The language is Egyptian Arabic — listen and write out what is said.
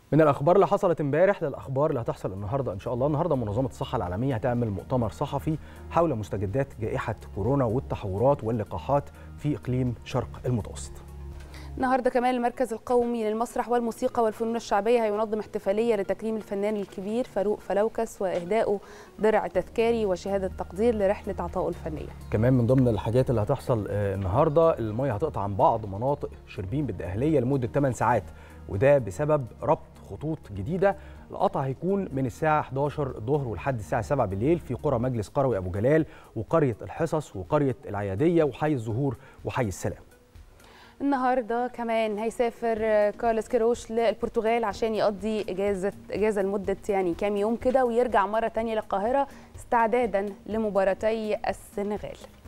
من الاخبار اللي حصلت امبارح للاخبار اللي هتحصل النهارده ان شاء الله النهارده منظمه الصحه العالميه هتعمل مؤتمر صحفي حول مستجدات جائحه كورونا والتحورات واللقاحات في اقليم شرق المتوسط النهارده كمان المركز القومي للمسرح والموسيقى والفنون الشعبيه هينظم احتفاليه لتكريم الفنان الكبير فاروق فلوكس واهدائه درع تذكاري وشهاده تقدير لرحله عطائه الفنيه. كمان من ضمن الحاجات اللي هتحصل آه، النهارده الميه هتقطع عن بعض مناطق شربين بالدقهليه لمده 8 ساعات وده بسبب ربط خطوط جديده القطع هيكون من الساعه 11 الظهر ولحد الساعه 7 بالليل في قرى مجلس قروي ابو جلال وقريه الحصص وقريه العياديه وحي الزهور وحي السلام. النهارده كمان هيسافر كارلوس كيروش للبرتغال عشان يقضي اجازه اجازه لمده يعني كام يوم كده ويرجع مره تانية للقاهره استعدادا لمباراتي السنغال